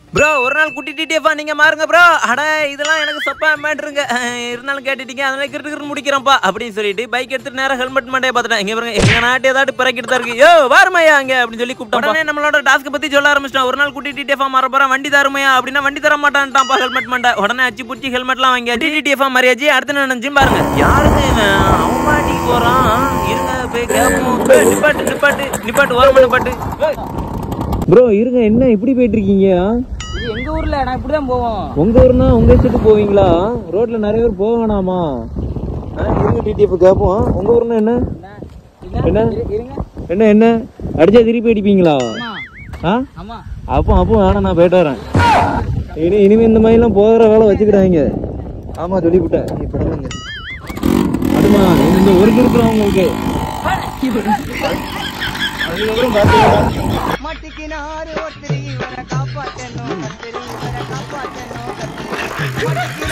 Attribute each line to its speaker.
Speaker 1: bro ஒரு நாள் குட்டி டிடிஎஃபா நீங்க மாறுங்க ப்ரோ அட இதெல்லாம் எனக்கு சப்பா மேட்ருங்க இருந்தாலும் கேட்டுட்டீங்க அதனால கிரிட்டு கிரிட்டு முடிக்கிறேன்ப்பா அப்படின்னு சொல்லிட்டு பைக் எடுத்துட்டு நேரம் ஹெல்மெட் மண்டே பார்த்துட்டேன் இங்க பாருங்க எங்க நாட்டு ஏதாட்டு பிறக்கிட்டு தான் இருக்கு யோ வாருமையா அங்க அப்படின்னு சொல்லி கூப்பிட்டோம் உடனே நம்மளோட டாஸ்க் பத்தி சொல்ல ஆரம்பிச்சிட்டோம் ஒரு நாள் குட்டி டிடிஎஃபா மாற போறேன் வண்டி தருமையா அப்படின்னா வண்டி தர மாட்டான்ட்டான்ப்பா ஹெல்மெட் மண்டை உடனே அச்சு புடிச்சு ஹெல்மெட்லாம் வாங்கி டிடிஎஃபா மரியாச்சு அடுத்து நான் நினைச்சு பாருங்க யாருங்க இவன் அவன் மாட்டிக்கு போறான் இருங்க போய் கேட்போம் ஏய், நிப்பாட்டு நிப்பாட்டு நிப்பாட்டு ஓரமா நிப்பாட்டு ப்ரோ இருங்க என்ன இப்படி போயிட்டு இருக்கீங்க
Speaker 2: இது எங்க ஊர்ல நான் இப்படிதான் போவோம்
Speaker 1: உங்க ஊர்னா உங்க இஷ்டத்துக்கு போவீங்களா ரோட்ல நிறைய பேர் போக வேணாமா ஆ, இருங்க டிடிஎஃப் கேட்போம் உங்க ஊர்னா என்ன என்ன
Speaker 2: இருங்க
Speaker 1: என்ன என்ன அடிச்சா திருப்பி அடிப்பீங்களா
Speaker 2: ஆமா
Speaker 1: ஆ
Speaker 2: ஆமா
Speaker 1: அப்போ அப்போ வேணாம் நான் போயிட்டு வரேன் இனி இனிமே இந்த மாதிரிலாம் போகிற வேலை வச்சுக்கிடாங்க ஆமா சொல்லிவிட்டேன் நீ படலுங்க அதுமா இந்த ஒரு இருக்கிறோம் உங்களுக்கு அதுக்கப்புறம் பார்த்துக்கலாம்
Speaker 3: மட்டிக்கினாரு ஒருத்தரி இவரை காப்பாற்றணும் கத்திரி இவரை காப்பாற்றணும் கத்திரி மட்டிக்கினாரு